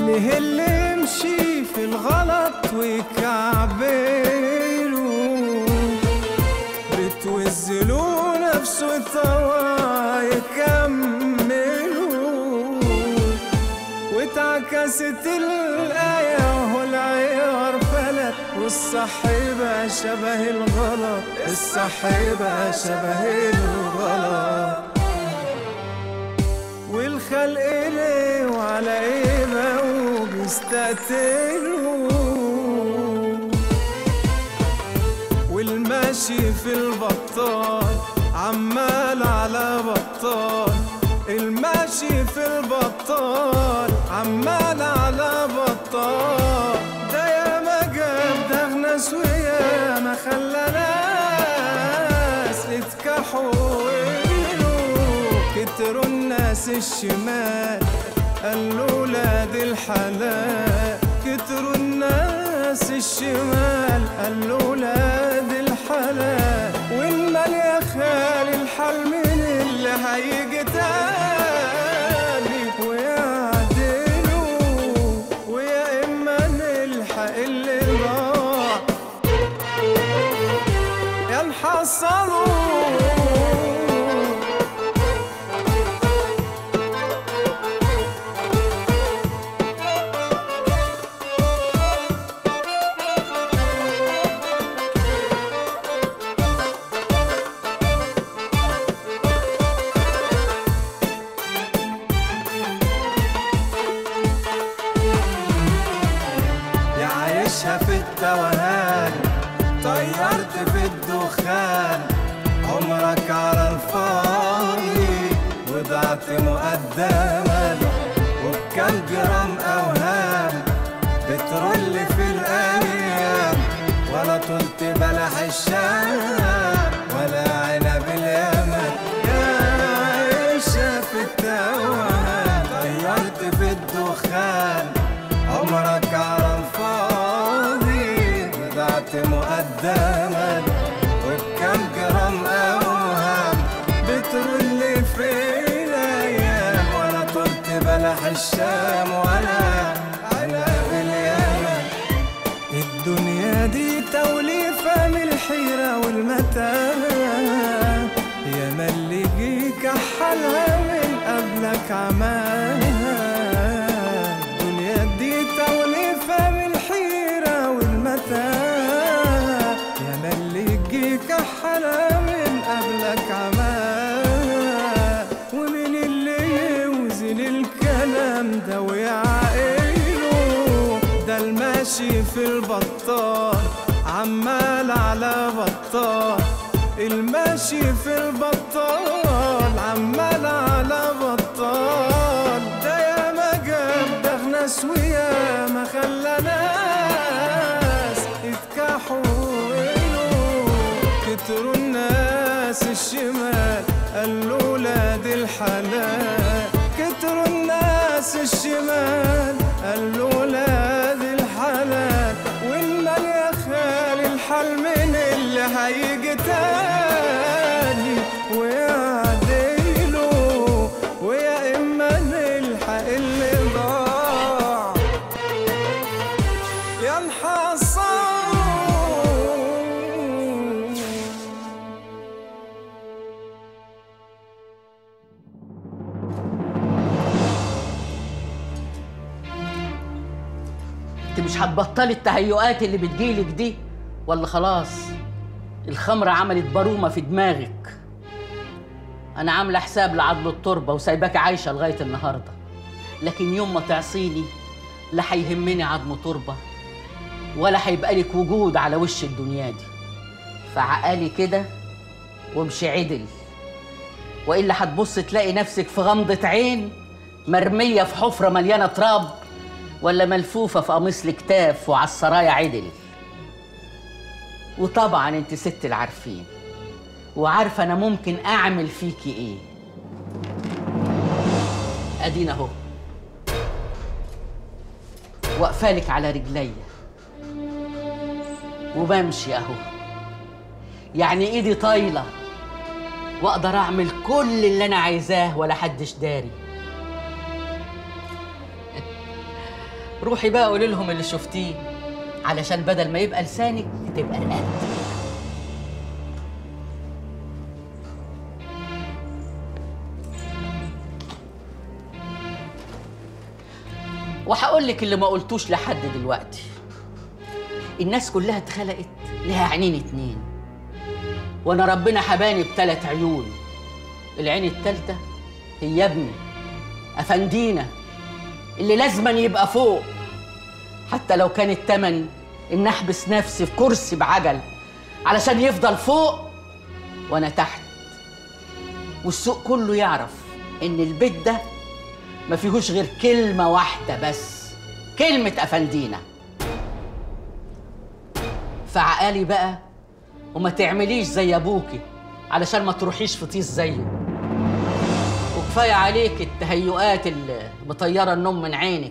ليه اللي يمشي في الغلط ويكعبله بتوزلوا نفسه طوا يكملوا واتعكست الآية وهو العيار فلت والصح بقى شبه الغلط الصح بقى شبه الغلط والخلق ليه وعلى ايه بقوا بيستقتلوا والماشي في البطال عمال على بطال الماشي في البطال عمال على بطال ده يا ما جاب دغ ناس ويا ما خلى ناس يتكحوا ويقولوا كتروا الناس الشمال قالوا ولاد الحلال كتروا الناس الشمال قالوا ولاد الحلال والمال يا خالي الحل من اللي هيجي تاني ويعدلوا ويا اما نلحق اللي ضاع يا نحصلوا يا عايشها في التوهان طيرت في الدخان عمرك على الفاضي وضعت مقدما وبكم جرام اوهام بترول في الايام ولا طلت بلح الشام ولا عنب اليمن يا عايشة في التوهان طيرت في الدخان عمرك على الفاضي وضعت مقدما وبكم جرام اوهام بترول في الايام ولا طلت بلح الشام ولا عنب اليمن الدنيا دي توليفة من الحيرة والمتاهة يا ما اللي جيك أحلها من قبلك عماها الدنيا دي توليفة من الحيرة والمتاهة يا ما اللي جيك أحلها من قبلك عماها ومن اللي يوزن الكلام ده ويعقله ده الماشي في البطال عمال على بطال الماشي في البطال عمال على بطال ده يا ما جاب دغ ناس ويا ما خلى ناس يتكحوا ويقولوا كتروا الناس الشمال قالوا ولاد الحلال كتروا الناس الشمال قالوا ولاد الحلال والمال يا خالي الحل من اللي هيجي تاني ويعدلوا ويا اما نلحق اللي ضاع يا نحصل انت مش هتبطلي التهيؤات اللي بتجيلك دي ولا خلاص الخمرة عملت برومة في دماغك أنا عاملة حساب لعضل التربة وسايباكي عايشة لغاية النهاردة لكن يوم ما تعصيني لا هيهمني عظم تربة ولا هيبقى لك وجود على وش الدنيا دي فعقالي كده وامشي عدل وإلا هتبص تلاقي نفسك في غمضة عين مرمية في حفرة مليانة تراب ولا ملفوفة في قميص الكتاف وعلى السرايا عدل وطبعا انت ست العارفين وعارفة انا ممكن اعمل فيكي ايه ادينا اهو واقفالك على رجليا وبمشي اهو يعني ايدي طايله واقدر اعمل كل اللي انا عايزاه ولا حدش داري روحي بقى قولي لهم اللي شفتيه علشان بدل ما يبقى لسانك تبقى رقبتك وهقول لك اللي ما قلتوش لحد دلوقتي الناس كلها اتخلقت لها عينين اتنين وانا ربنا حباني بتلات عيون العين التالتة هي ابني افندينا اللي لازما يبقى فوق حتى لو كان التمن ان احبس نفسي في كرسي بعجل علشان يفضل فوق وانا تحت والسوق كله يعرف ان البيت ده ما فيهوش غير كلمة واحدة بس كلمة أفندينا فعقالي بقى وما تعمليش زي أبوكي علشان ما تروحيش في طيس زيه وكفاية عليك التهيؤات اللي مطيرة النوم من عينك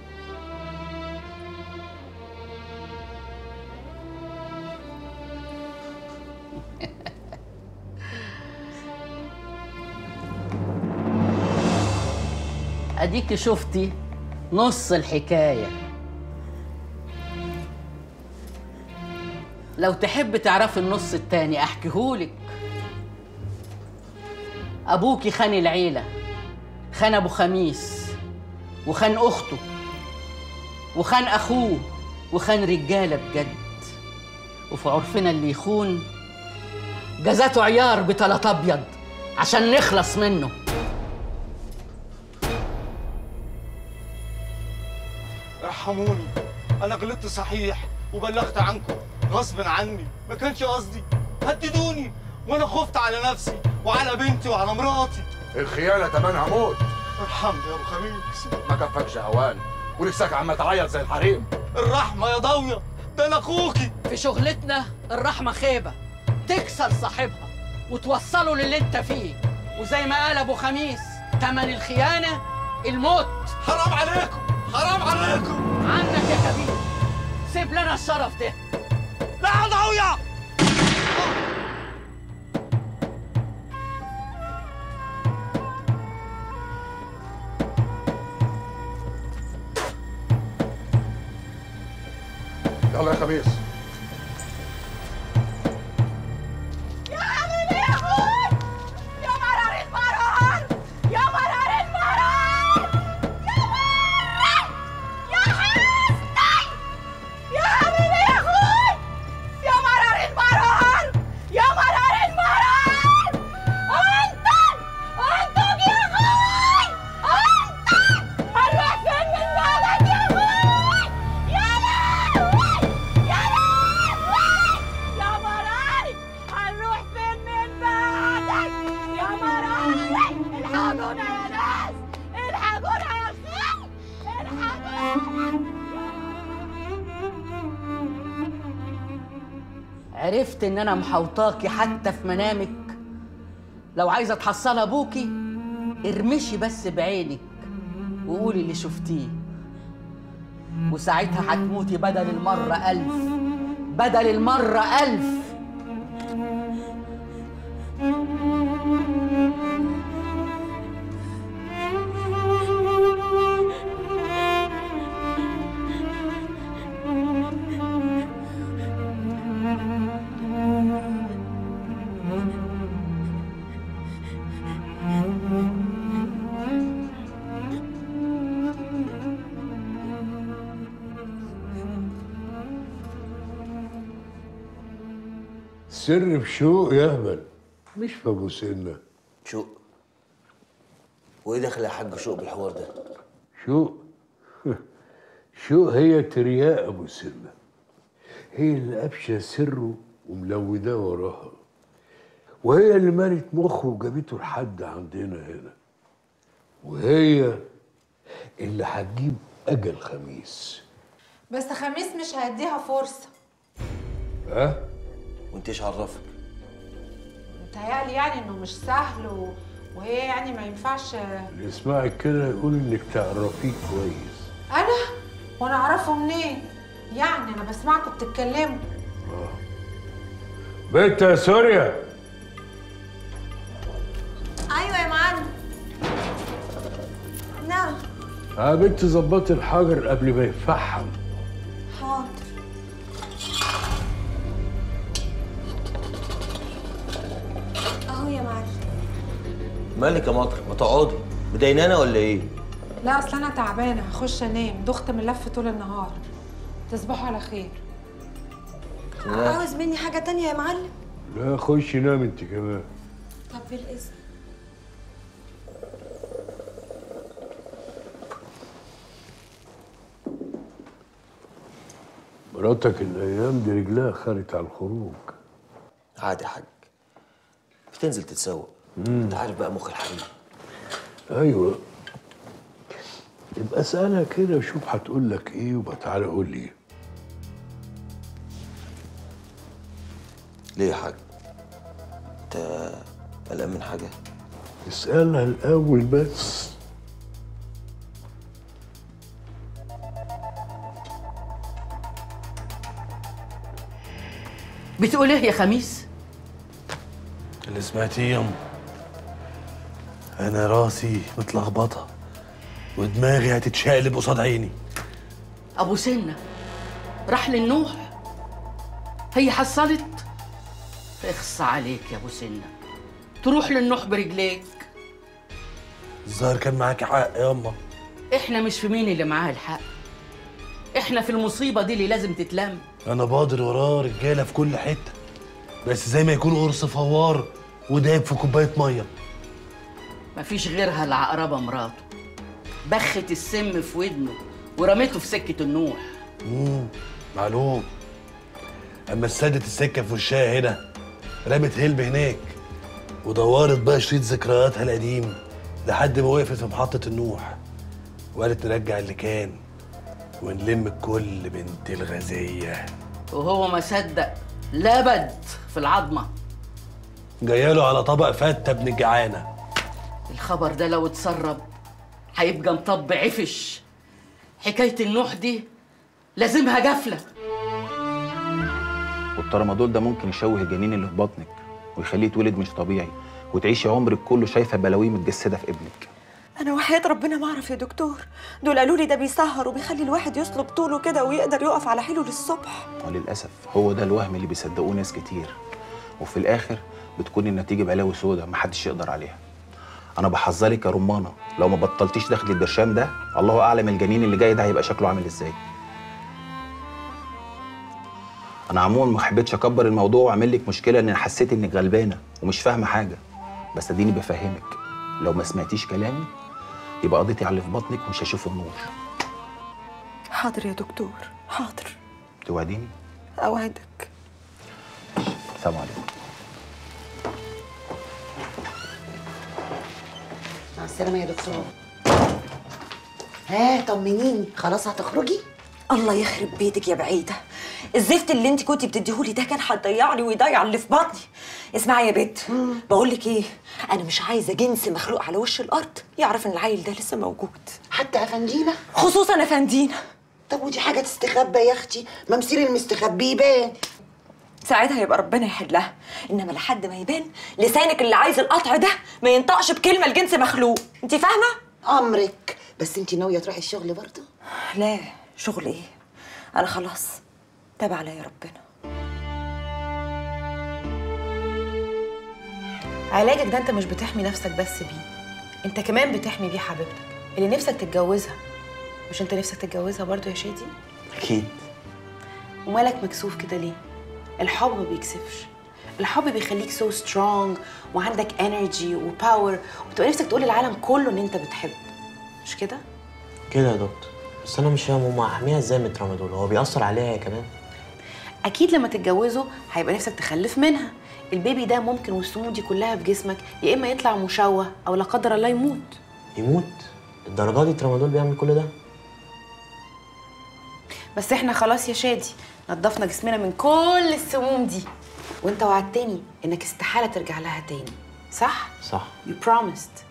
اديكي شفتي نص الحكايه لو تحب تعرفي النص التاني احكيهولك ابوكي خان العيله خان ابو خميس وخان اخته وخان اخوه وخان رجاله بجد وفي عرفنا اللي يخون جزاته عيار بتلات ابيض عشان نخلص منه ارحموني انا غلطت صحيح وبلغت عنكم غصب عني ما كانش قصدي هددوني وانا خفت على نفسي وعلى بنتي وعلى مراتي الخيانة تمنها موت ارحمني يا ابو خميس ما كفكش هوان ولساك عم تعيط زي الحريم الرحمه يا ضاويه ده انا اخوكي في شغلتنا الرحمة خيبة تكسر صاحبها وتوصله للي انت فيه وزي ما قال ابو خميس تمن الخيانة الموت حرام عليكم حرام عليكم عنك يا كبير سيب لنا الشرف ده لا يا ضاويه يلا يا خميس يا حبيبي يا اخوي يا مرار المرار يا مرار المرار يا مرار يا حسني يا حبيبي يا اخوي يا مرار المرار يا مرار المرار انتم انتم يا اخوي انتم هنروح فين من بعدك يا اخوي يا لهوي يا لهوي يا مراري هنروح فين من بعدك يا مراري الحقونا يا ناس الحقونا يا اخوي الحقونا عرفت ان انا محوطاكي حتى في منامك لو عايزة تحصل ابوكي ارمشي بس بعينك وقولي اللي شفتيه وساعتها هتموتي بدل المرة ألف بدل المرة ألف سر في شوق يهبل مش في ابو سنه شوق وايه دخل يا حاج شوق بالحوار ده شوق شوق هي ترياق ابو سنه هي اللي قافشه سره وملوداه وراها وهي اللي مالت مخه وجابته لحد عندنا هنا وهي اللي هتجيب اجل خميس بس خميس مش هيديها فرصة ها وانت ايش عرفك متهيألي يعني انه مش سهل و... وهي يعني ما ينفعش اللي يسمعك كده يقول انك تعرفيه كويس انا وانا اعرفه منين يعني انا بسمعكم بتتكلموا بنت يا سوريا ايوه يا معلم نعم يا بنت ظبطي الحجر قبل ما يفحم حاضر اهو يا معلم مالك يا مطر ما تقعدي مضايقانا ولا ايه؟ لا اصل انا تعبانه هخش انام دخت من لف طول النهار تصبحوا على خير عاوز مني حاجه تانية يا معلم لا خش نام انت كمان طب بالاذن مراتك الايام دي رجلها خارت على الخروج عادي يا حاج بتنزل تتسوق انت عارف بقى مخ الحريم ايوه يبقى اسالها كده شوف هتقول لك ايه وبقى تعالى قول لي ليه يا حاج؟ انت قلقان من حاجه؟ اسالها الاول بس بتقول ايه يا خميس اللي سمعتيه يما انا راسي متلخبطه ودماغي هتتشقلب قصاد عيني ابو سنه راح للنوح هي حصلت اخص عليك يا ابو سنه تروح للنوح برجليك الظاهر كان معاكي حق يما احنا مش في مين اللي معاه الحق احنا في المصيبه دي اللي لازم تتلم انا بادر وراه رجاله في كل حته بس زي ما يكون قرص فوار ودايب في كوبايه ميه مفيش غيرها العقربه مراته بخت السم في ودنه ورميته في سكه النوح امم معلوم اما سادت السكه في وشها هنا رمت هلب هناك ودورت بقى شريط ذكرياتها القديم لحد ما وقفت في محطه النوح وقالت نرجع اللي كان ونلم الكل بنت الغزيه وهو ما صدق لبد في العظمه جايله على طبق فته ابن الجعانه الخبر ده لو اتسرب هيبقى مطب عفش حكايه النوح دي لازمها جفله والترامادول ده ممكن يشوه الجنين اللي في بطنك ويخليه يتولد مش طبيعي وتعيشي عمرك كله شايفه بلاويه متجسده في ابنك انا وحياة ربنا ما اعرف يا دكتور دول قالوا لي ده بيسهر وبيخلي الواحد يصلب طوله كده ويقدر يقف على حيله للصبح وللاسف هو ده الوهم اللي بيصدقوه ناس كتير وفي الاخر بتكون النتيجه بلاوي سودا محدش يقدر عليها انا بحذرك يا رمانه لو ما بطلتيش دخل البرشام ده الله اعلم الجنين اللي جاي ده هيبقى شكله عامل ازاي انا عموما ما حبيتش اكبر الموضوع واعمل لك مشكله ان حسيت انك غلبانه ومش فاهمه حاجه بس اديني بفهمك لو ما سمعتيش كلامي يبقى قضيتي على اللي في بطنك ومش هشوف النور حاضر يا دكتور حاضر توعديني اوعدك السلام عليكم مع السلامة يا دكتور ها طمنيني خلاص هتخرجي؟ الله يخرب بيتك يا بعيده الزفت اللي انت كنتي بتديهولي ده كان هيضيعني ويضيع اللي في بطني اسمعي يا بنت بقول لك ايه انا مش عايزه جنس مخلوق على وش الارض يعرف ان العيل ده لسه موجود حتى افندينا خصوصا افندينا طب ودي حاجة تستخبى يا اختي ما مصير المستخبي يبان ساعتها يبقى ربنا يحلها انما لحد ما يبان لسانك اللي عايز القطع ده ما ينطقش بكلمه لجنس مخلوق انت فاهمه امرك بس انت ناوية تروحي الشغل برضه لا شغل ايه انا خلاص تابع عليا ربنا علاجك ده انت مش بتحمي نفسك بس بيه انت كمان بتحمي بيه حبيبتك اللي نفسك تتجوزها مش انت نفسك تتجوزها برضو يا شادي اكيد ومالك مكسوف كده ليه الحب ما بيكسفش الحب بيخليك سو سترونج وعندك انرجي وباور وتبقى نفسك تقول للعالم كله ان انت بتحب مش كده كده يا دكتور بس انا مش فاهم هما احميها ازاي من الترامادول هو بيأثر عليها هي كمان اكيد لما تتجوزوا هيبقى نفسك تخلف منها البيبي ده ممكن والسموم دي كلها في جسمك يا اما يطلع مشوه او لا قدر الله يموت يموت الدرجات دي الترامادول بيعمل كل ده بس احنا خلاص يا شادي نضفنا جسمنا من كل السموم دي وانت وعدتني انك استحاله ترجع لها تاني صح صح you promised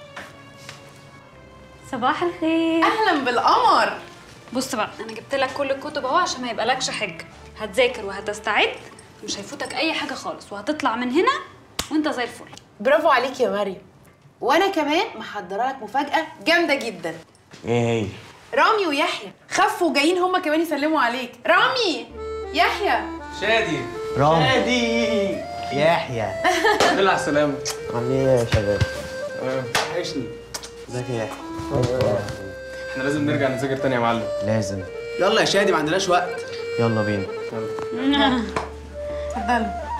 صباح الخير اهلا بالقمر بص بقى انا جبت لك كل الكتب اهو عشان ما يبقالكش حجه هتذاكر وهتستعد مش هيفوتك اي حاجه خالص وهتطلع من هنا وانت زي الفل برافو عليك يا مريم وانا كمان محضره لك مفاجاه جامده جدا ايه هي رامي ويحيى خفوا جايين هما كمان يسلموا عليك رامي يحيى شادي رامي شادي يحيى طلع سلام عاملين ايه يا شباب وحشني ازيك يا يحيى احنا لازم نرجع نذاكر تاني يا معلم لازم يلا يا شادي ما عندناش وقت يلا بينا اتفضلوا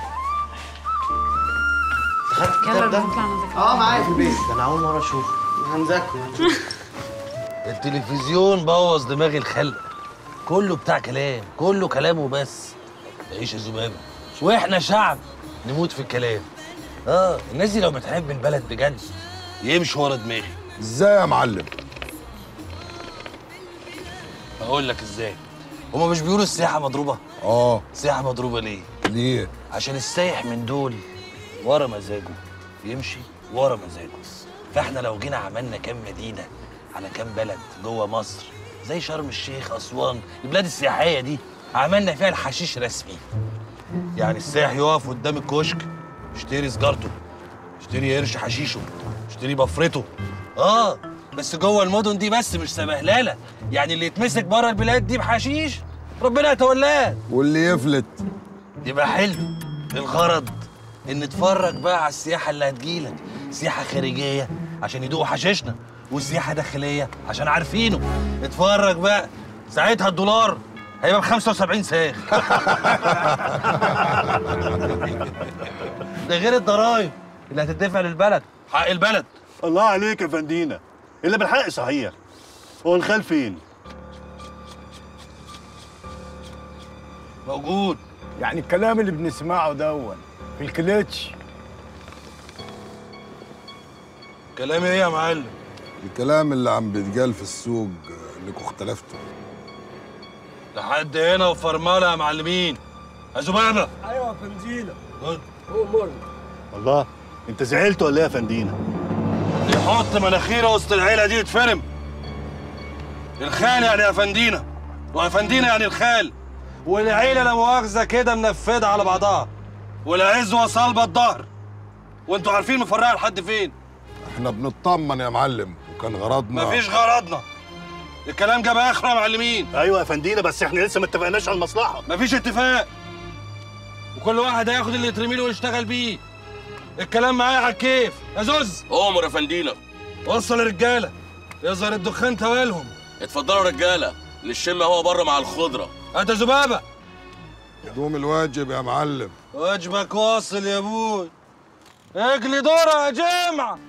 خدت يلا الكتاب ده نطلع نذاكر اه معايا في البيت ده انا اول مره اشوفه هنذاكره التلفزيون بوظ دماغ الخلق كله بتاع كلام كله كلام وبس عيش يا ذبابه واحنا شعب نموت في الكلام اه الناس دي لو بتحب البلد بجد يمشوا ورا دماغي ازاي يا معلم اقول لك ازاي هما مش بيقولوا السياحه مضروبه اه السياحه مضروبه ليه ليه عشان السايح من دول ورا مزاجه يمشي ورا مزاجه فاحنا لو جينا عملنا كام مدينه على كام بلد جوه مصر زي شرم الشيخ اسوان البلاد السياحيه دي عملنا فيها الحشيش رسمي يعني السائح يقف قدام الكشك يشتري سجارته يشتري قرش حشيشه يشتري بفرته اه بس جوه المدن دي بس مش سبهلله يعني اللي يتمسك بره البلاد دي بحشيش ربنا يتولاه واللي يفلت يبقى حلو الغرض ان نتفرج بقى على السياحه اللي هتجيلك سياحه خارجيه عشان يدوقوا حشيشنا وسياحه داخليه عشان عارفينه اتفرج بقى ساعتها الدولار هيبقى ب 75 ساغ ده غير الضرايب اللي هتدفع للبلد حق البلد الله عليك يا فندينا اللي بالحق صحيح هو الخال فين؟ موجود يعني الكلام اللي بنسمعه دون في الكليتش كلام ايه يا معلم الكلام اللي عم بيتقال في السوق انكم اختلفتوا لحد هنا وفرمله يا معلمين يا زبابه ايوه فنزيله خد الله انت زعلت ولا ايه يا فندينا؟ يحط مناخيره وسط العيله دي يتفرم الخال يعني افندينا وافندينا يعني الخال والعيله لا مؤاخذه كده منفذه على بعضها والعزوه صلبه الظهر وانتوا عارفين مفرقه لحد فين احنا بنطمن يا معلم وكان غرضنا مفيش غرضنا الكلام جاب اخره يا معلمين ايوه يا فندينا بس احنا لسه ما اتفقناش على المصلحه مفيش اتفاق وكل واحد هياخد اللي يترمي له ويشتغل بيه الكلام معايا على الكيف يا زوز امر يا فندينا وصل الرجاله يظهر الدخان توالهم اتفضلوا رجاله للشم هو بره مع الخضره انت زبابه دوم الواجب يا معلم واجبك واصل يا ابوي اجلي دورة يا جمعة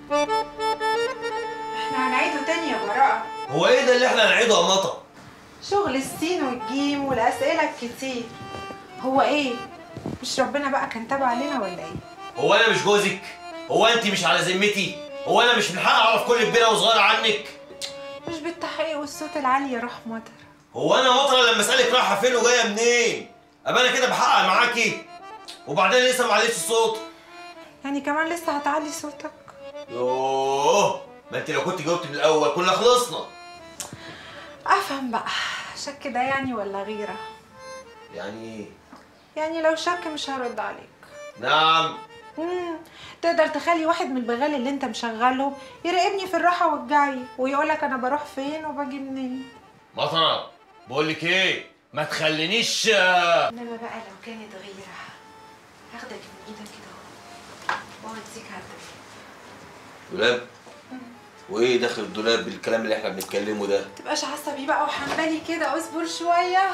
احنا هنعيده تاني يا براءة هو ايه ده اللي احنا هنعيده يا مطر؟ شغل السين والجيم والأسئلة الكتير هو ايه؟ مش ربنا بقى كان تابع علينا ولا ايه؟ هو انا مش جوزك؟ هو انت مش على ذمتي؟ هو انا مش من حق اعرف كل كبيره وصغيره عنك؟ مش بالتحقيق والصوت العالي يا روح مطر هو انا مطر لما اسالك رايحه فين وجايه منين؟ ابقى انا كده بحقق معاكي؟ وبعدين لسه معلش الصوت يعني كمان لسه هتعلي صوتك يوه ما انت لو كنت جاوبت من الاول كنا خلصنا افهم بقى شك ده يعني ولا غيرة يعني ايه؟ يعني لو شك مش هرد عليك نعم مم. تقدر تخلي واحد من البغال اللي انت مشغلهم يراقبني في الراحة والجاي ويقولك انا بروح فين وباجي منين مطره بقول لك ايه؟ ما تخلينيش آه، انما بقى لو كانت غيرة هاخدك من ايدك كده اهو واوديك هدف دولاب وايه داخل الدولاب بالكلام اللي احنا بنتكلمه ده؟ تبقاش عصبي بقى وحنبلي كده اصبر شوية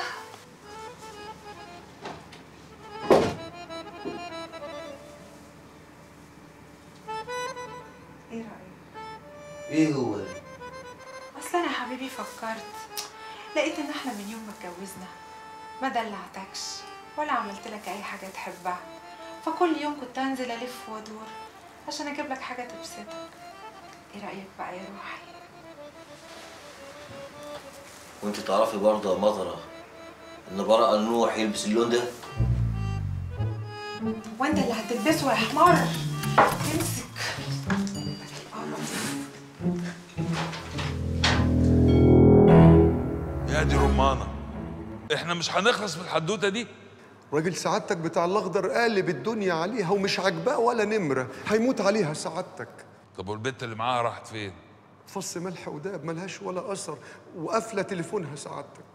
ايه رأيك؟ ايه هو ده؟ اصل انا يا حبيبي فكرت لقيت ان احنا من يوم ما اتجوزنا ما دلعتكش ولا عملت لك اي حاجه تحبها فكل يوم كنت انزل الف وادور عشان اجيب لك حاجه تبسطك ايه رايك بقى يا روحي وانت تعرفي برضه يا مطره ان براء نوح يلبس اللون ده؟ وانت اللي هتلبسه يا حمار امسك يا دي رمانة احنا مش هنخلص من الحدوتة دي راجل سعادتك بتاع الاخضر قالب الدنيا عليها ومش عاجباه ولا نمره هيموت عليها سعادتك طب والبنت اللي معاها راحت فين؟ فص ملح وداب ملهاش ولا اثر وقافله تليفونها سعادتك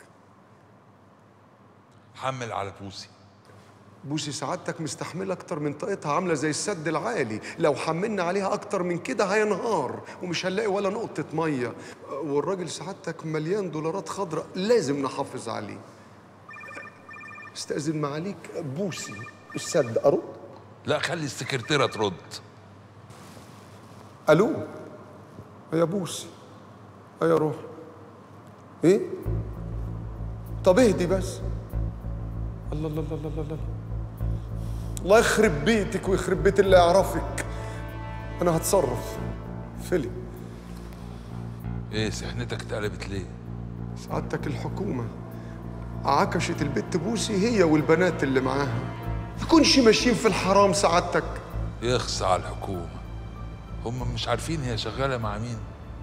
حمل على بوسي بوسي سعادتك مستحمله اكتر من طاقتها عامله زي السد العالي لو حملنا عليها اكتر من كده هينهار ومش هنلاقي ولا نقطه ميه والراجل سعادتك مليان دولارات خضراء لازم نحافظ عليه استاذن معاليك بوسي السد ارد لا خلي السكرتيره ترد الو يا بوسي يا روح ايه طب اهدي بس الله الله الله الله الله الله يخرب بيتك ويخرب بيت اللي يعرفك انا هتصرف فيلي ايه سحنتك اتقلبت ليه سعادتك الحكومة عكشت البت بوسي هي والبنات اللي معاها يكونش ماشيين في الحرام سعادتك يخص على الحكومه هم مش عارفين هي شغاله مع مين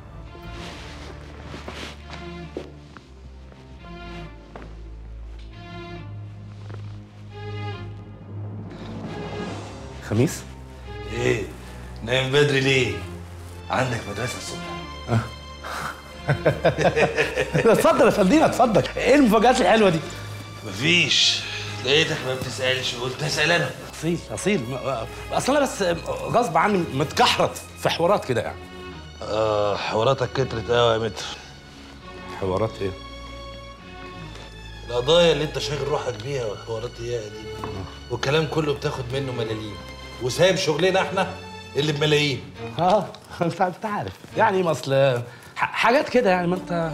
خميس ايه نايم بدري ليه عندك مدرسه الصبح اتفضل يا فندينا اتفضل ايه المفاجآت الحلوه دي؟ مفيش لقيتك ما بتسالش قلت اسال انا اصيل اصيل م- اصل انا بس غصب عني متكحرت في حوارات كده يعني اه حواراتك كترت قوي يا متر حوارات ايه؟ القضايا اللي انت شاغل روحك بيها والحوارات اياها دي والكلام كله بتاخد منه ملاليم وسايب شغلنا احنا اللي بملايين اه انت انت عارف يعني ما اصل ح- حاجات كده يعني ما انت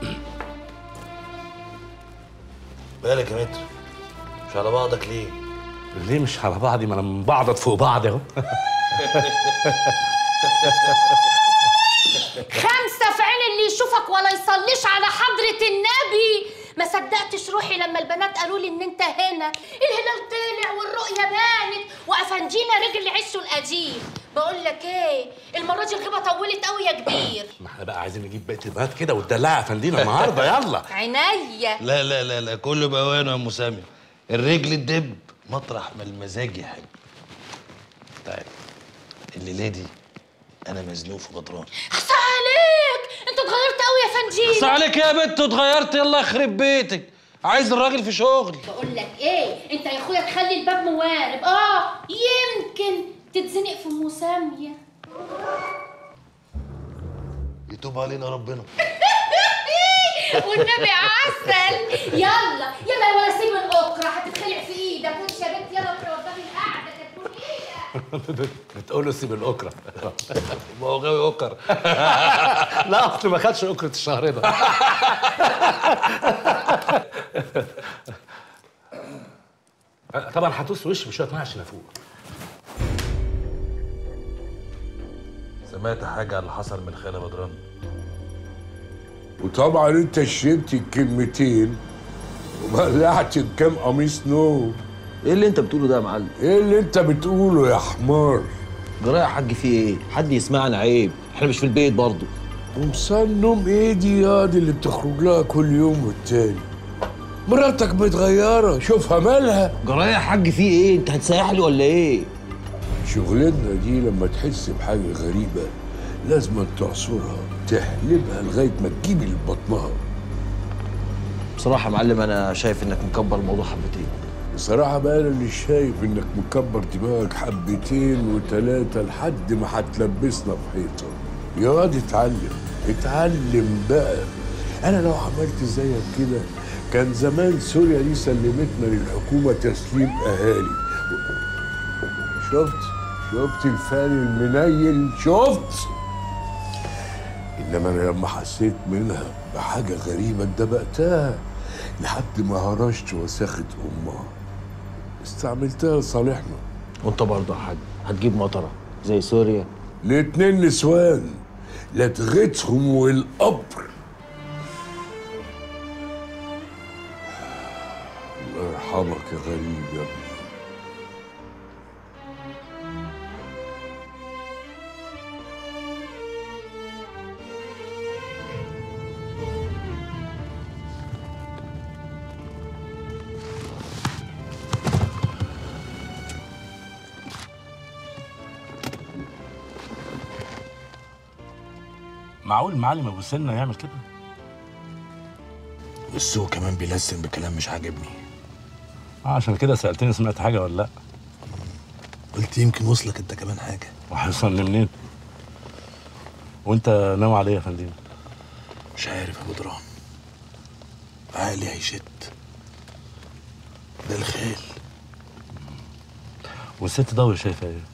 بالك يا متر مش على بعضك ليه ليه مش على بعضي ما انا مبعضت فوق بعض اهو خمسة في عين اللي يشوفك ولا يصليش على حضرة النبي ما صدقتش روحي لما البنات قالوا لي ان انت هنا الهلال طلع والرؤية بانت وافنجينا رجل عشه القديم بقول لك ايه المرة دي الغيبة طولت قوي يا كبير ما احنا بقى عايزين نجيب بقيه البنات كده وتدلعها يا فندينا النهارده يلا عينيا لا لا لا لا كله بأوانه يا ام سامي الرجل الدب مطرح ما المزاج يحب طيب الليله دي انا مزنوق في غطران اخس عليك انت اتغيرت قوي يا فنجيل بس عليك يا بنت اتغيرت يلا يخرب بيتك عايز الراجل في شغل بقول لك ايه انت يا اخويا تخلي الباب موارب اه يمكن تتزنق في مساميه يتوب علينا ربنا والنبي عسل يلا يلا يا ولا سيب الاكره هتتخلع في ايدك وامشي يا بنت يلا روحي وضبي القعده كانت ايه بتقول له سيب الاكره ما هو غاوي اوكر لا اصل ما خدش اكره الشهر ده طبعا هتوس وشي بشويه ميه عشان افوق سمعت حاجه على اللي حصل من الخاله بدران وطبعا انت شربت الكلمتين وبلعت كام قميص نوم ايه اللي انت بتقوله ده يا معلم؟ ايه اللي انت بتقوله يا حمار؟ جرايه يا حاج في ايه؟ حد يسمعنا عيب، احنا مش في البيت برضه قمصان نوم ايه دي يا دي اللي بتخرج لها كل يوم والتاني مراتك متغيرة شوفها مالها جرايه يا حاج في ايه؟ انت هتسيح لي ولا ايه؟ شغلتنا دي لما تحس بحاجة غريبة لازم تعصرها تحلبها لغاية ما تجيب اللي في بطنها بصراحه يا معلم انا شايف انك مكبر الموضوع حبتين بصراحة بقى أنا اللي شايف إنك مكبر دماغك حبتين وتلاتة لحد ما هتلبسنا في حيطة يا واد اتعلم اتعلم بقى أنا لو عملت زيك كده كان زمان سوريا دي سلمتنا للحكومة تسليم أهالي شفت شفت الفال المنيل شفت إنما أنا لما حسيت منها بحاجة غريبة اتدبقتها لحد ما هرشت وساخة أمها استعملتها لصالحنا وانت برضه يا حاج هتجيب مطره زي سوريا الاتنين نسوان لدغتهم والقبر الله يرحمك يا غريب يا ابني معقول المعلم ابو سنه يعمل كده والسوق كمان بيلسن بكلام مش عاجبني آه عشان كده سالتني سمعت حاجه ولا لا قلت يمكن وصلك انت كمان حاجه وهيوصل لي منين وانت ناوي عليه يا فندم مش عارف يا بدران عقلي هيشت ده الخيل والست ضوي شايفه ايه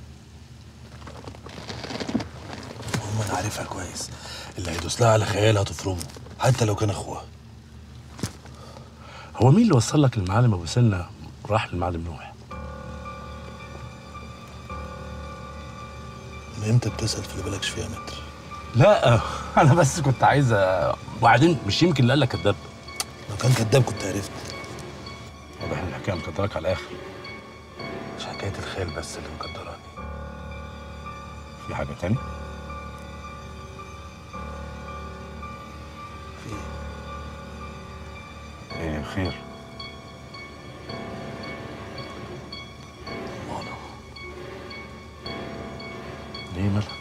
هم انا عارفها كويس اللي هيدوس لها على خيالها هتفرمه حتى لو كان اخوها هو مين اللي وصل لك المعلم ابو سنه راح للمعلم نوح من امتى بتسال في اللي بالكش فيها متر لا انا بس كنت عايز أ- وبعدين مش يمكن اللي قال لك كذاب لو كان كذاب كنت عرفت واضح ان الحكايه مقدراك على الاخر مش حكايه الخيل بس اللي مقدراني في حاجه تاني في ايه خير ليه مالها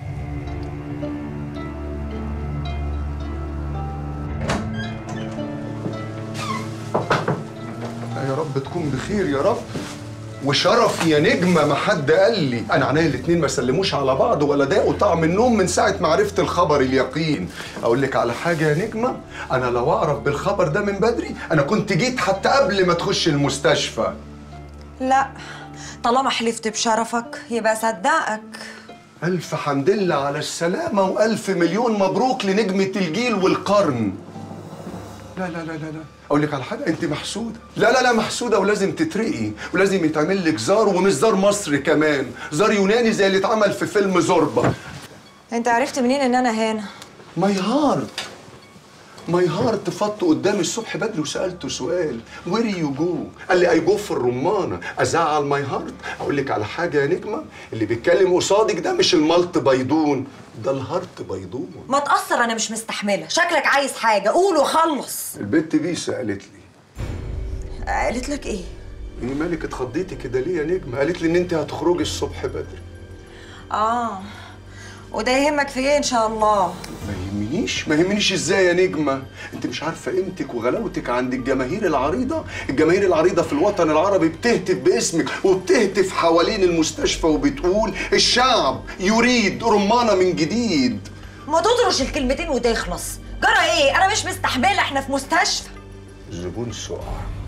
يا رب تكون بخير يا رب وشرف يا نجمة ما حد قال لي أنا عينيا الاتنين ما سلموش على بعض ولا داقوا طعم النوم من ساعة ما عرفت الخبر اليقين أقول لك على حاجة يا نجمة أنا لو أعرف بالخبر ده من بدري أنا كنت جيت حتى قبل ما تخش المستشفى لا طالما حلفت بشرفك يبقى صدقك ألف حمد لله على السلامة وألف مليون مبروك لنجمة الجيل والقرن لا لا لا لا لا أقول لك على حاجة أنت محسودة لا لا لا محسودة ولازم تترقي ولازم يتعمل لك زار ومش زار مصري كمان زار يوناني زي اللي اتعمل في فيلم زوربا انت عرفت منين ان انا هنا ماي هارت ماي هارت فط قدامي الصبح بدري وسالته سؤال وير يو جو قال لي اي جو في الرمانه ازعل ماي هارت اقول لك على حاجه يا نجمه اللي بيتكلم قصادك ده مش الملط بيضون ده الهارت بيضون ما تأثر انا مش مستحمله شكلك عايز حاجه قول وخلص البت بيسا قالت لي قالت لك ايه ايه مالك اتخضيتي كده ليه يا نجمه قالت لي ان انت هتخرجي الصبح بدري اه وده يهمك في ايه ان شاء الله ما يهمنيش ما يهمنيش ازاي يا نجمه انت مش عارفه قيمتك وغلاوتك عند الجماهير العريضه الجماهير العريضه في الوطن العربي بتهتف باسمك وبتهتف حوالين المستشفى وبتقول الشعب يريد رمانه من جديد ما تطرش الكلمتين وتخلص جرى ايه انا مش مستحمله احنا في مستشفى الزبون سقع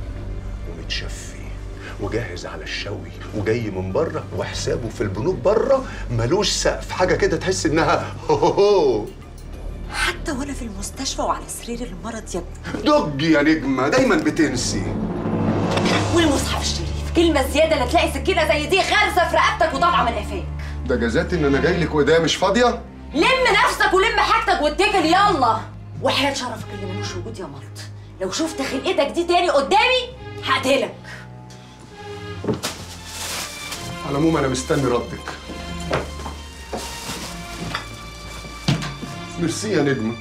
ومتشفي وجاهز على الشوي وجاي من بره وحسابه في البنوك بره ملوش سقف حاجه كده تحس انها هو هو هو. حتى وانا في المستشفى وعلى سرير المرض يا ابني ضج يا نجمه دايما بتنسي والمصحف الشريف كلمه زياده لا تلاقي سكينه زي دي غارزه في رقبتك وطالعه من قفاك ده جزات ان انا جاي لك وايديا مش فاضيه لم نفسك ولم حاجتك واتكل يلا وحياة شرفك اللي ملوش وجود يا ملط لو شفت خلقتك دي تاني قدامي هقتلك على العموم انا مستني ردك ميرسي يا نجمه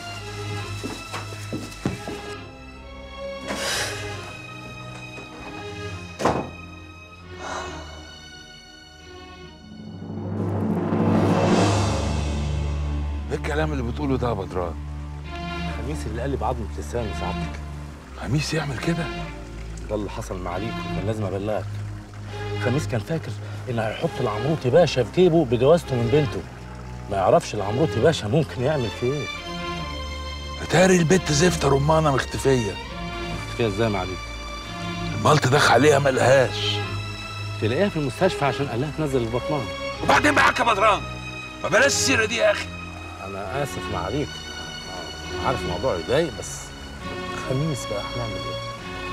ايه الكلام اللي بتقوله ده يا بدران خميس اللي قلب عظمه لساني سعادتك خميس يعمل كده ده اللي حصل مع عليك كان لازم ابلغك خميس كان فاكر ان هيحط العمروتي باشا في جيبه بجوازته من بنته ما يعرفش العمروتي باشا ممكن يعمل فيه ايه اتاري البت زفته رمانه مختفيه كده ازاي ما عليك الملط دخ عليها ملهاش تلاقيها في المستشفى عشان قال لها تنزل اللي في بطنها وبعدين معاك يا بدران ما بلاش السيره دي يا اخي انا اسف ما عليك عارف الموضوع يضايق بس خميس بقى هنعمل ايه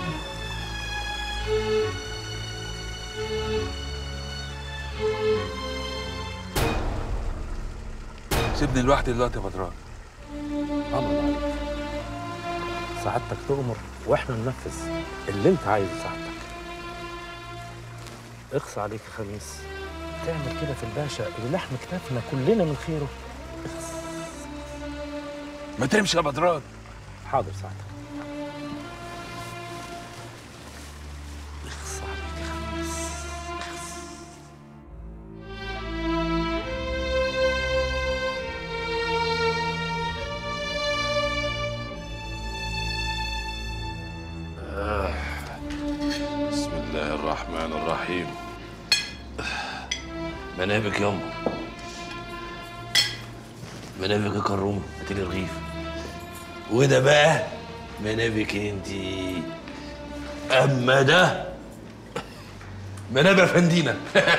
سيبني لوحدي دلوقتي يا بدران امر عليك سعادتك تؤمر واحنا ننفذ اللي انت عايزه سعادتك اخص عليك يا خميس تعمل كده في الباشا اللي لحم كتافنا كلنا من خيره ما تمشي يا بدران حاضر سعادتك اخص عليك يا خميس اخص الله الرحمن الرحيم منابك ياما منابك يا كروم هاتلي رغيف وده بقى منابك انتي اما ده منابع فندينا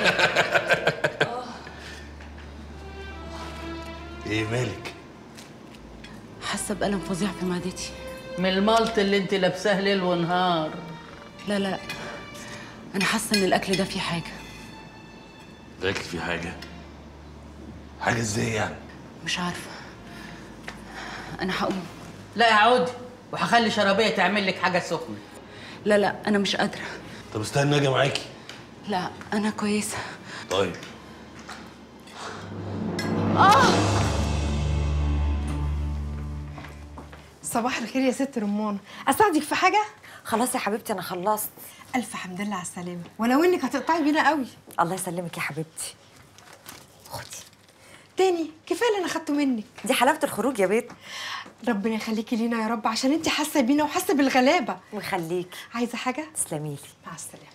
ايه مالك حاسه بألم فظيع في معدتي من الملط اللي انت لابساه ليل ونهار لا لا انا حاسه ان الاكل ده فيه حاجه الاكل في حاجه حاجه ازاي يعني مش عارفه انا هقوم لا يا عودي وهخلي شرابيه تعمل لك حاجه سخنه لا لا انا مش قادره طب استنى اجي معاكي لا انا كويسه طيب صباح الخير يا ست رمانة اساعدك في حاجه خلاص يا حبيبتي انا خلصت الف حمد لله على السلامه ولو انك هتقطعي بينا قوي الله يسلمك يا حبيبتي تاني كفايه اللي انا خدته منك دي حلاوه الخروج يا بيت ربنا يخليكي لينا يا رب عشان انت حاسه بينا وحاسه بالغلابه ويخليكي عايزه حاجه تسلمي لي مع السلامه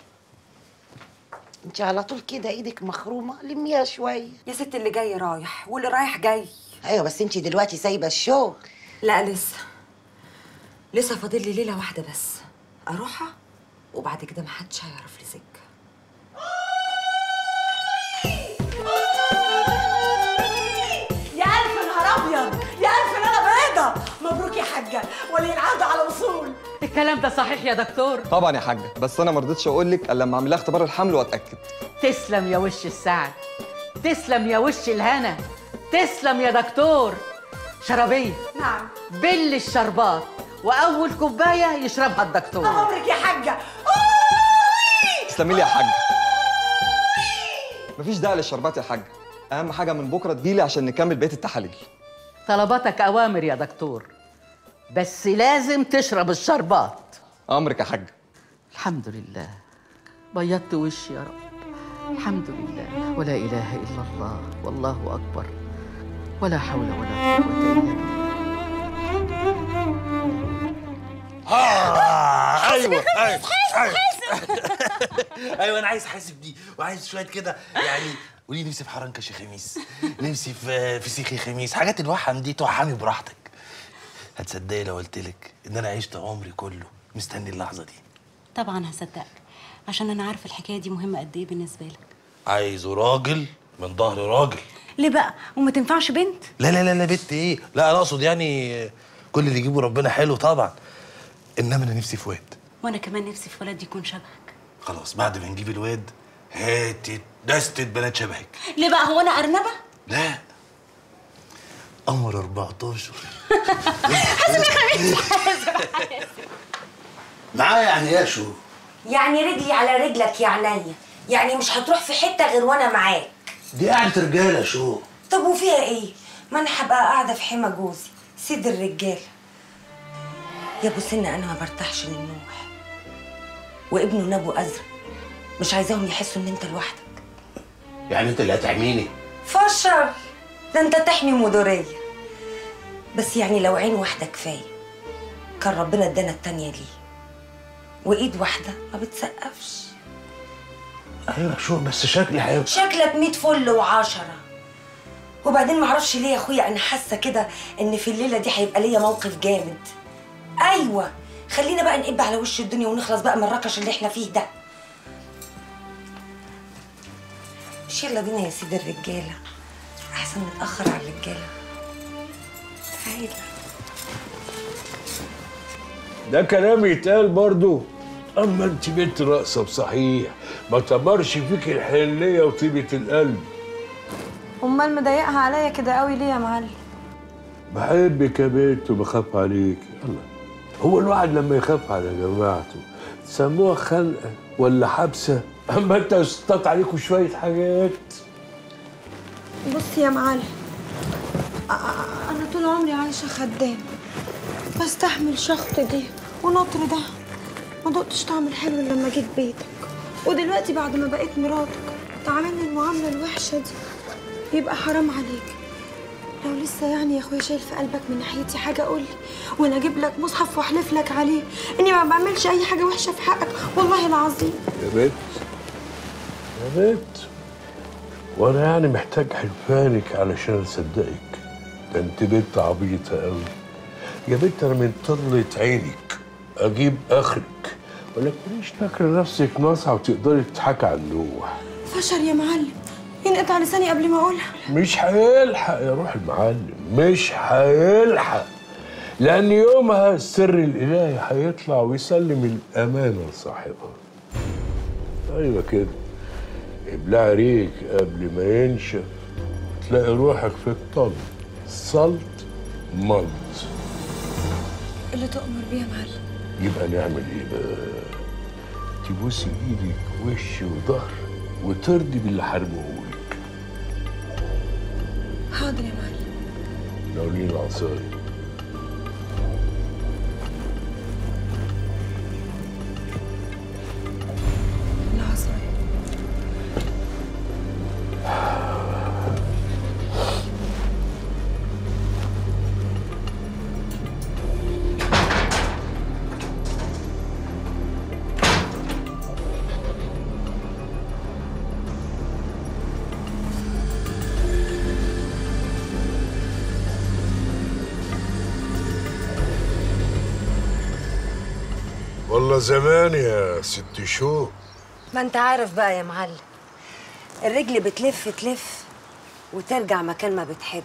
انت على طول كده ايدك مخرومه لميها شويه يا ست اللي جاي رايح واللي رايح جاي ايوه بس انت دلوقتي سايبه الشغل لا لسه لسه فاضل لي ليله واحده بس اروحها وبعد كده محدش هيعرف لي سكه يا ألف نهار أبيض يا ألف ليلة بيضة مبروك يا حاجة ولي العهد على وصول الكلام ده صحيح يا دكتور طبعا يا حاجه بس انا ما رضيتش اقول لك الا لما اعمل لها اختبار الحمل واتاكد تسلم يا وش السعد تسلم يا وش الهنا تسلم يا دكتور شرابيه نعم بل الشربات واول كوبايه يشربها الدكتور أمرك يا حاجة تسلمي لي يا حاجه مفيش داعي للشربات يا حاجه اهم حاجه من بكره تجيلي عشان نكمل بقيه التحاليل طلباتك اوامر يا دكتور بس لازم تشرب الشربات امرك يا حاجه الحمد لله بيضت وشي يا رب الحمد لله ولا اله الا الله والله اكبر ولا حول ولا قوه الا بالله آه ايوه حاسب، ايوه حاسب، ايوه ايوه انا عايز احاسب دي وعايز شويه كده يعني قولي نفسي في حرنكش يا خميس نفسي في في سيخ يا خميس حاجات الوحم دي توحمي براحتك هتصدقي لو قلت لك ان انا عشت عمري كله مستني اللحظه دي طبعا هصدقك عشان انا عارفه الحكايه دي مهمه قد ايه بالنسبه لك عايزه راجل من ظهر راجل ليه بقى وما تنفعش بنت لا لا لا لا بنت ايه لا انا اقصد يعني كل اللي يجيبه ربنا حلو طبعا انما انا نفسي في واد وانا كمان نفسي في ولد يكون شبهك خلاص بعد ما نجيب الواد هاتي دستة بنات شبهك ليه بقى هو انا ارنبه لا قمر 14 معايا يعني يا شو يعني رجلي على رجلك يا عينيا يعني مش هتروح في حته غير وانا معاك دي قاعدة رجالة شو طب وفيها ايه ما انا هبقى قاعده في حمى جوزي سيد الرجاله يا ابو سنه انا ما برتاحش للنوح وابنه نابو ازرق مش عايزاهم يحسوا ان انت لوحدك يعني انت اللي هتعميني فشر ده انت تحمي مدوريه بس يعني لو عين واحده كفايه كان ربنا ادانا التانيه ليه وايد واحده ما بتسقفش ايوه شو بس شكلي هيبقى شكلك ميت فل وعشرة وبعدين معرفش ليه يا اخويا انا حاسه كده ان في الليله دي هيبقى ليا موقف جامد ايوه خلينا بقى نقب على وش الدنيا ونخلص بقى من الركش اللي احنا فيه ده مش يلا بينا يا سيدي الرجاله احسن نتاخر على الرجاله تعالى ده كلام يتقال برضو اما انت بنت رقصه بصحيح ما تمرش فيك الحنيه وطيبه القلب امال مضايقها عليا كده قوي ليه يا معلم بحبك يا بنت وبخاف عليك الله هو الواحد لما يخاف على جماعته سموها خنقه ولا حبسه اما انت استطاعت عليكم شويه حاجات بص يا معلم أ- أ- انا طول عمري عايشه خدام بستحمل شخط دي ونطر ده ما دقتش طعم الحلو إلا لما جيت بيتك ودلوقتي بعد ما بقيت مراتك تعاملني المعامله الوحشه دي يبقى حرام عليك لو لسه يعني يا اخويا شايل في قلبك من ناحيتي حاجه قول لي وانا اجيب لك مصحف واحلف لك عليه اني ما بعملش اي حاجه وحشه في حقك والله العظيم يا بنت يا بنت وانا يعني محتاج حلفانك علشان اصدقك ده انت بنت عبيطه قوي يا بنت انا من طلة عينك اجيب اخرك ولا تكونيش فاكره نفسك ناصعه وتقدري تضحكي على النوح فشر يا معلم ينقطع لساني قبل ما اقولها مش هيلحق يا روح المعلم مش هيلحق لأن يومها السر الإلهي هيطلع ويسلم الأمانة لصاحبها أيوة كده ابلع ريك قبل ما ينشف تلاقي روحك في الطل صلت ملط اللي تؤمر بيه يا معلم يبقى نعمل ايه بقى تبوسي ايدك وش وظهر وترضي باللي حرمهولك حاضر يا معلم لو لي العصاية العصاية والله زمان يا ست شو ما انت عارف بقى يا معلم الرجل بتلف تلف وترجع مكان ما بتحب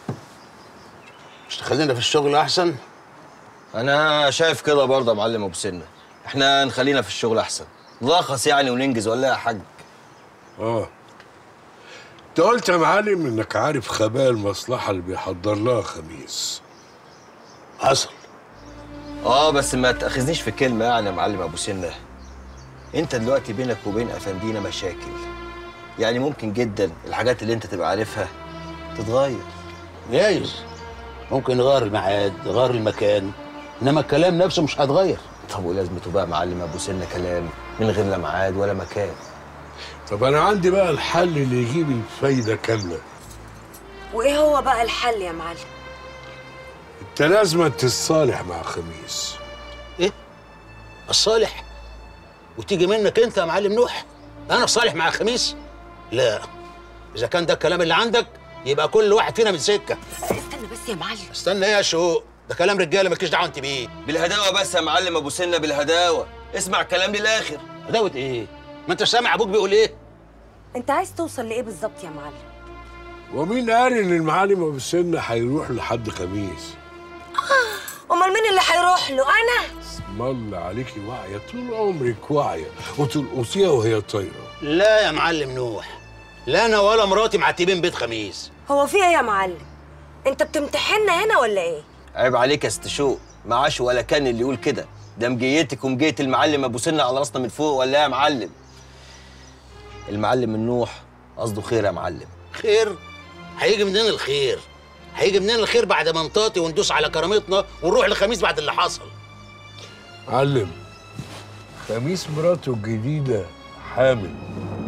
مش تخلينا في الشغل احسن انا شايف كده برضه يا معلم ابو سنه احنا نخلينا في الشغل احسن نلخص يعني وننجز ولا يا حاج اه انت قلت يا معلم انك عارف خبايا المصلحة اللي بيحضر لها خميس حصل اه بس ما تاخذنيش في كلمه يعني يا معلم ابو سنه انت دلوقتي بينك وبين افندينا مشاكل يعني ممكن جدا الحاجات اللي انت تبقى عارفها تتغير جايز ممكن يغير الميعاد يغير المكان انما الكلام نفسه مش هيتغير طب ولازمته بقى معلم ابو سنه كلام من غير لا ميعاد ولا مكان طب انا عندي بقى الحل اللي يجيب الفايدة كاملة وايه هو بقى الحل يا معلم انت لازم تتصالح مع خميس ايه الصالح وتيجي منك انت يا معلم نوح انا صالح مع خميس لا اذا كان ده الكلام اللي عندك يبقى كل واحد فينا من سكه استنى بس يا معلم استنى ايه يا شوق ده كلام رجاله مالكيش دعوه انت بيه بالهداوه بس يا معلم ابو سنه بالهداوه اسمع الكلام للاخر هداوه ايه ما انت سامع ابوك بيقول ايه انت عايز توصل لايه بالظبط يا معلم ومين قال ان المعلم ابو السنة هيروح لحد خميس امال مين اللي هيروح له انا اسم الله عليكي واعية طول عمرك واعية وتلقصيها وهي طايرة لا يا معلم نوح لا انا ولا مراتي معتبين بيت خميس هو في ايه يا معلم انت بتمتحننا هنا ولا ايه عيب عليك يا ست شوق معاش ولا كان اللي يقول كده ده مجيتك ومجية المعلم ابو سنه على راسنا من فوق ولا إيه يا معلم المعلم النوح قصده خير يا معلم خير هيجي منين الخير هيجي منين الخير بعد ما نطاطي وندوس على كرامتنا ونروح لخميس بعد اللي حصل معلم خميس مراته الجديدة حامل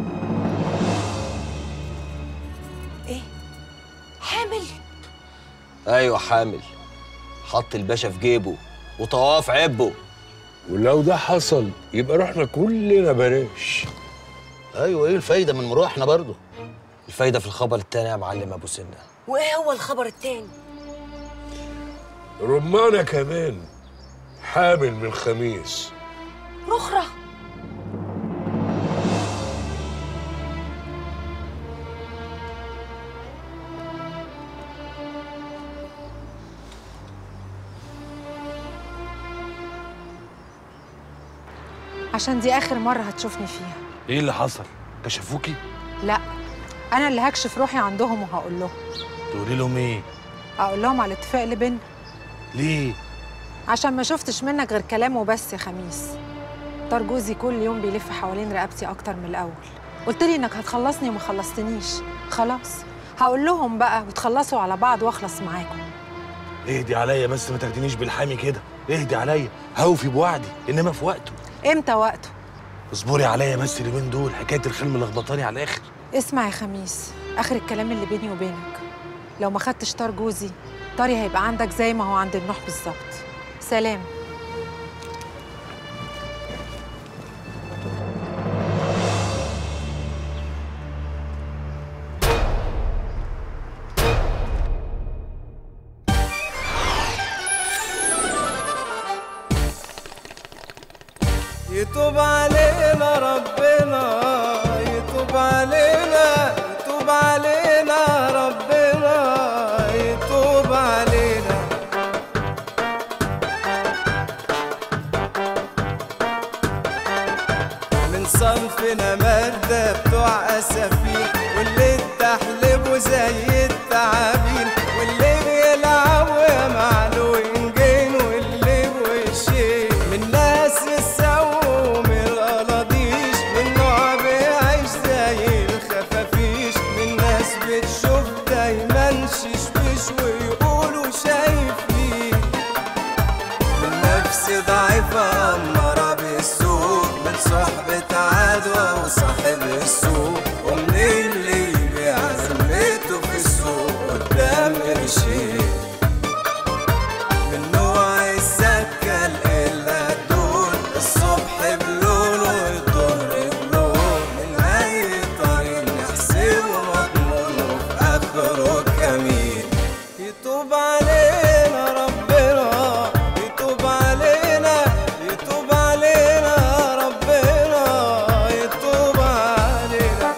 حامل ايوه حامل حط الباشا في جيبه وطواف عبه ولو ده حصل يبقى رحنا كلنا بلاش ايوه ايه الفايده من مروحنا برضه الفايده في الخبر التاني يا معلم ابو سنه وايه هو الخبر التاني رمانة كمان حامل من خميس رخرة عشان دي آخر مرة هتشوفني فيها ايه اللي حصل كشفوكي لا أنا اللي هكشف روحي عندهم وهقول لهم تقولي لهم ايه هقول لهم على الاتفاق اللي بينا ليه عشان ما شفتش منك غير كلام وبس يا خميس طار جوزي كل يوم بيلف حوالين رقبتي أكتر من الأول قلت لي إنك هتخلصني وما خلصتنيش خلاص هقول لهم بقى وتخلصوا على بعض واخلص معاكم اهدي عليا بس ما تاخدينيش بالحامي كده اهدي عليا هوفي بوعدي انما في وقته امتى وقته اصبري عليا بس اليومين دول حكايه الخيل ملخبطاني على الاخر اسمع يا خميس آخر الكلام اللي بيني وبينك لو ما خدتش طار جوزي طاري هيبقى عندك زي ما هو عند النوح بالظبط سلام يتوب علينا ربنا يتوب علينا يتوب علينا ربنا يتوب علينا من صنفنا مادة بتوع أسافين واللي تحلبه زي التعابين واللي بيلعبوا يا معلوين جين واللي بوشين من ناس السو من القلاضيش من نوع بيعيش زي الخفافيش من ناس بتشوف دايما ششبش ويقولوا شايفين من نفس ضعيفة أمارة بالسوق من صحبة عدوى وصاحب السوق ومن اللي يبيع ذمته في السوق قدام قرشين من نوع السكة إلا دول الصبح بلون والظهر بلون من أي طريق نحسبه مضمون وفي آخره كمين يتوب علينا ربنا يتوب علينا يتوب علينا ربنا يتوب علينا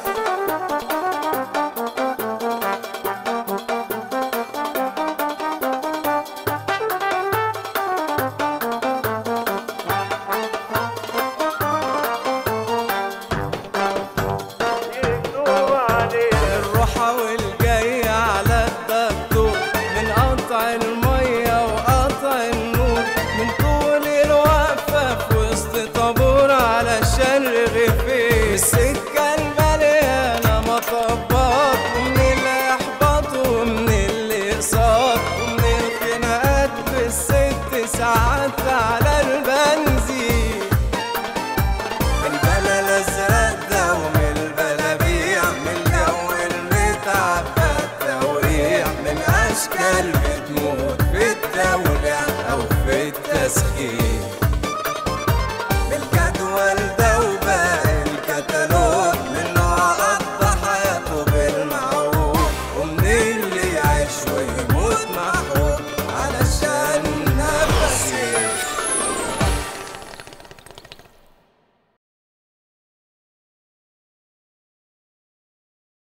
الروحة والجاية على الدكتور من قطع المية وقطع النور من طول الوقفة في وسط طابور علشان رغيفين السكة المليانة مطبات ومن الإحباط ومن الإقساط ومن الخناقات بالست ساعات على البنزين من بلا الازرق ده ومن البلابيع من الجو المتعبى التوريع من اشكال بتموت في التوليع او في التسخين